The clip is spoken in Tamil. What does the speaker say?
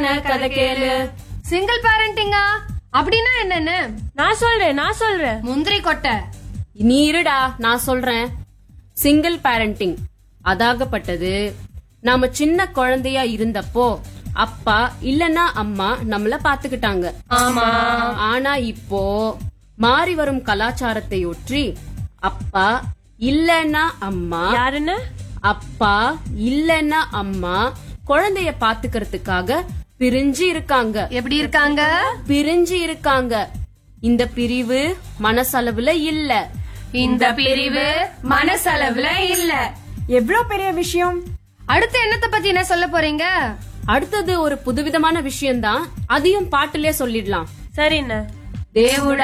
சின்ன கதை கேளு சிங்கிள் பேரண்டிங்கா அப்படின்னா என்னன்னு நான் சொல்றேன் நான் சொல்றேன் முந்திரி கொட்டை நீ இருடா நான் சொல்றேன் சிங்கிள் பேரண்டிங் அதாகப்பட்டது நாம சின்ன குழந்தையா இருந்தப்போ அப்பா இல்லனா அம்மா நம்மள பாத்துக்கிட்டாங்க ஆமா ஆனா இப்போ மாறி வரும் கலாச்சாரத்தை ஒற்றி அப்பா இல்லனா அம்மா யாருன்னு அப்பா இல்லனா அம்மா குழந்தைய பாத்துக்கிறதுக்காக பிரிஞ்சு இருக்காங்க எப்படி இருக்காங்க பிரிஞ்சு இருக்காங்க இந்த பிரிவு மனசளவுல இல்ல இந்த பிரிவு மனசளவுல இல்ல எவ்ளோ பெரிய விஷயம் அடுத்து என்னத்த பத்தி என்ன சொல்ல போறீங்க அடுத்தது ஒரு புதுவிதமான விஷயம்தான் அதையும் பாட்டுலயே சொல்லிடலாம் சரிண்ணே దేవుడా